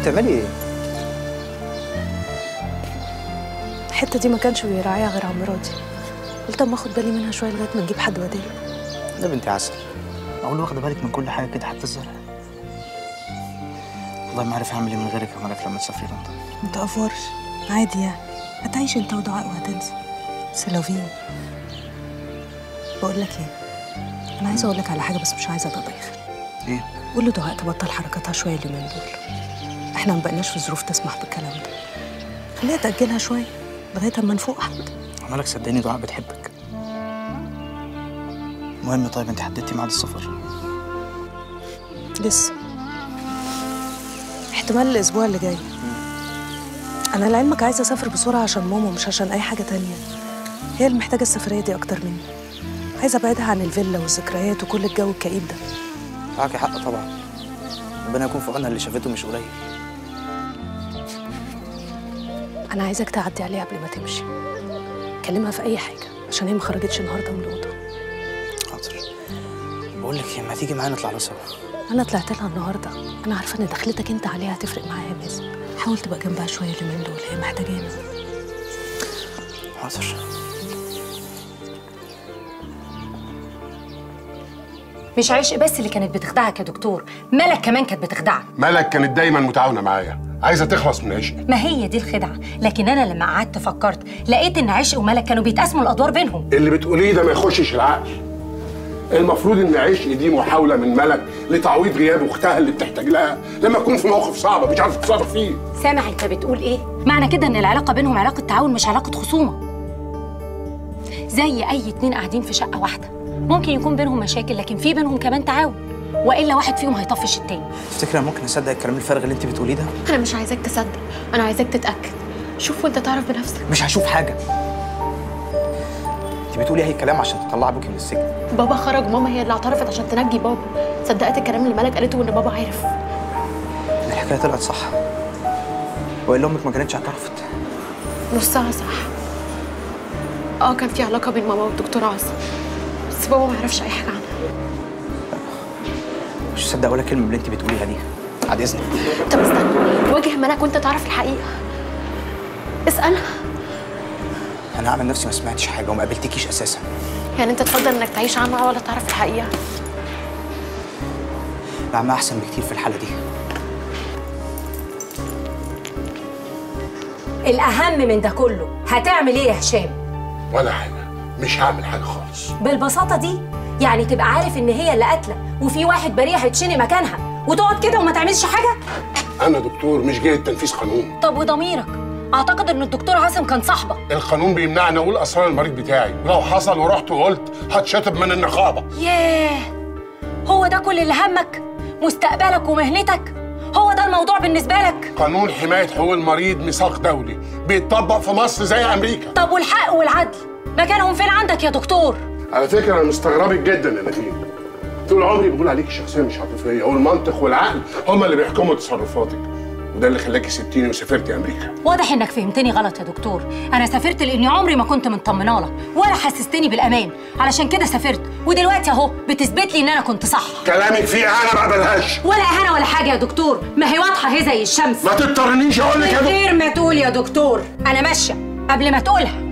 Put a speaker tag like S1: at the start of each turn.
S1: بتعملي ايه
S2: الحته دي ما كانش بيراعيها غير عمراتي قلت اما اخد بالي منها شويه لغايه ما نجيب حد بديله
S1: ده بنتي عسل اقول واخده بالك من كل حاجه كده حتى الزرع والله ما عارف اعمل ايه من غيرك يا ملك لما تسافري لندن
S2: ما تقفرش عادي يعني هتعيش انت ودعاء وهتنسى سلافين بقول لك ايه انا عايزه اقول لك على حاجه بس مش عايزه اتضايق
S1: ايه
S2: قول له دعاء تبطل حركاتها شويه اليومين دول احنا ما بقناش في ظروف تسمح بالكلام ده خليها تاجلها شويه لغايه اما نفوق حتى
S1: مالك صدقني دعاء بتحبك المهم طيب انت حددتي ميعاد السفر
S2: لسه احتمال الاسبوع اللي جاي انا لعلمك عايزه اسافر بسرعه عشان ماما مش عشان اي حاجه تانية هي اللي محتاجه السفريه دي اكتر مني عايزه ابعدها عن الفيلا والذكريات وكل الجو الكئيب ده
S1: معاكي حق طبعا ربنا يكون في عونها اللي شافته مش قليل
S2: انا عايزاك تعدي عليها قبل ما تمشي كلمها في اي حاجه عشان هي ما خرجتش النهارده من الاوضه
S1: حاضر بقول لك ايه ما تيجي معايا نطلع له سوا
S2: انا طلعت لها النهارده انا عارفه ان دخلتك انت عليها هتفرق معاها يا مازن حاول تبقى جنبها شويه اليومين دول هي محتاجانا
S1: حاضر
S3: مش عشق بس اللي كانت بتخدعك يا دكتور ملك كمان كانت بتخدعك
S4: ملك كانت دايما متعاونه معايا عايزه تخلص من عشقي
S3: ما هي دي الخدعه لكن انا لما قعدت فكرت لقيت ان عشق وملك كانوا بيتقاسموا الادوار بينهم
S4: اللي بتقوليه ده ما يخشش العقل المفروض ان عشقي دي محاوله من ملك لتعويض غياب اختها اللي بتحتاج لها لما تكون في موقف صعب مش عارفه تتصرف فيه
S3: سامع انت بتقول ايه معنى كده ان العلاقه بينهم علاقه تعاون مش علاقه خصومه زي اي اتنين قاعدين في شقه واحده ممكن يكون بينهم مشاكل لكن في بينهم كمان تعاون والا واحد فيهم هيطفش التاني
S1: تفتكر انا ممكن اصدق الكلام الفارغ اللي انت بتقوليه ده
S5: انا مش عايزاك تصدق انا عايزاك تتاكد شوف وانت تعرف بنفسك
S1: مش هشوف حاجه انت بتقولي اي كلام عشان تطلعي ابوكي من السجن
S5: بابا خرج ماما هي اللي اعترفت عشان تنجي بابا صدقت الكلام اللي ملك قالته وان بابا عارف
S1: الحكايه طلعت صح والا امك ما كانتش اعترفت
S5: نصها صح اه كان في علاقه بين ماما والدكتور عاصم بس بابا ما يعرفش اي حاجه عنها
S1: مش مصدق ولا كلمه من اللي انت بتقوليها دي بعد اذنك
S5: طب استنى واجه ملك وانت تعرف الحقيقه اسالها
S1: انا هعمل نفسي ما سمعتش حاجه وما قابلتكيش اساسا
S5: يعني انت تفضل انك تعيش عنها ولا تعرف الحقيقه
S1: نعم احسن بكتير في الحاله دي
S3: الاهم من ده كله هتعمل ايه يا هشام
S4: ولا حاجه مش هعمل حاجه خالص
S3: بالبساطه دي يعني تبقى عارف ان هي اللي قاتله وفي واحد بريء هيتشني مكانها وتقعد كده وما تعملش حاجه
S4: انا دكتور مش جاي تنفيذ قانون
S3: طب وضميرك اعتقد ان الدكتور عاصم كان صاحبك
S4: القانون بيمنعني اقول اسرار المريض بتاعي ولو حصل ورحت وقلت هتشطب من النقابه
S3: ياه هو ده كل اللي همك مستقبلك ومهنتك هو ده الموضوع بالنسبه لك
S4: قانون حمايه حقوق المريض ميثاق دولي بيتطبق في مصر زي امريكا
S3: طب والحق والعدل مكانهم فين عندك يا دكتور
S4: على فكره انا مستغربك جدا يا نادين طول عمري بقول عليك شخصيه مش عاطفيه والمنطق والعقل هما اللي بيحكموا تصرفاتك وده اللي خلاكي سبتيني وسافرتي امريكا
S3: واضح انك فهمتني غلط يا دكتور انا سافرت لاني عمري ما كنت مطمنه لك ولا حسستني بالامان علشان كده سافرت ودلوقتي اهو بتثبت لي ان انا كنت صح
S4: كلامك فيه انا ما بقبلهاش
S3: ولا اهانه ولا حاجه يا دكتور ما هي واضحه هي زي الشمس
S4: ما تضطرنيش اقول لك يا
S3: من
S4: دكتور
S3: غير ما تقول يا دكتور انا ماشيه قبل ما تقولها